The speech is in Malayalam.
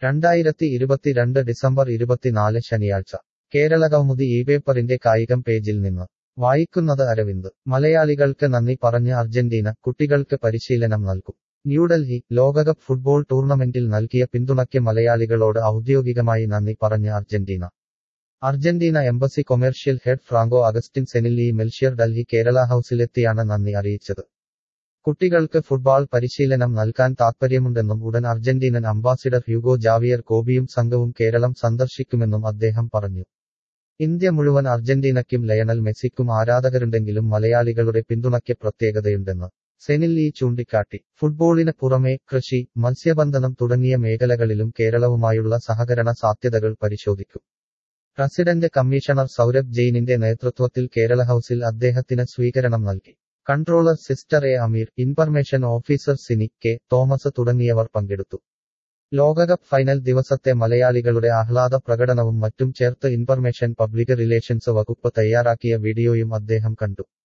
രണ്ടായിരത്തി ഇരുപത്തിരണ്ട് ഡിസംബർ ഇരുപത്തിനാല് ശനിയാഴ്ച കേരളകൗമുദി ഈ പേപ്പറിന്റെ കായികം പേജിൽ നിന്ന് വായിക്കുന്നത് അരവിന്ദ് മലയാളികൾക്ക് നന്ദി പറഞ്ഞ് അർജന്റീന കുട്ടികൾക്ക് പരിശീലനം നൽകും ന്യൂഡൽഹി ലോകകപ്പ് ഫുട്ബോൾ ടൂർണമെന്റിൽ നൽകിയ പിന്തുണയ്ക്ക് മലയാളികളോട് ഔദ്യോഗികമായി നന്ദി പറഞ്ഞ് Argentina Argentina embassy commercial head Franco Agustin Senilli Melchior Delhi Kerala ഹൌസിലെത്തിയാണ് നന്ദി അറിയിച്ചത് കുട്ടികൾക്ക് ഫുട്ബോൾ പരിശീലനം നൽകാൻ താത്പര്യമുണ്ടെന്നും ഉടൻ അർജന്റീനൻ അംബാസിഡർ ഹ്യൂഗോ ജാവിയർ കോബിയും സംഘവും കേരളം സന്ദർശിക്കുമെന്നും അദ്ദേഹം പറഞ്ഞു ഇന്ത്യ മുഴുവൻ അർജന്റീനയ്ക്കും ലയണൽ മെസ്സിക്കും ആരാധകരുണ്ടെങ്കിലും മലയാളികളുടെ പിന്തുണയ്ക്ക് പ്രത്യേകതയുണ്ടെന്ന് സെനില്ലി ചൂണ്ടിക്കാട്ടി ഫുട്ബോളിന് പുറമെ കൃഷി മത്സ്യബന്ധനം തുടങ്ങിയ മേഖലകളിലും കേരളവുമായുള്ള സഹകരണ സാധ്യതകൾ പരിശോധിക്കും പ്രസിഡന്റ് കമ്മീഷണർ സൗരഭ് ജെയിനിന്റെ നേതൃത്വത്തിൽ കേരള ഹൌസിൽ അദ്ദേഹത്തിന് സ്വീകരണം നൽകി controller sister A Ameer information officer Sini K Thomas തുടങ്ങിയവർ പങ്കെടുത്തു ലോകകപ്പ് ഫൈനൽ ദിവസത്തെ മലയാളികളുടെ ആഹ്ലാദ പ്രകടനവും മറ്റും ചേർത്ത് ഇൻഫർമേഷൻ പബ്ലിക് റിലേഷൻസ് വകുപ്പ് തയ്യാറാക്കിയ വീഡിയോയും അദ്ദേഹം കണ്ടു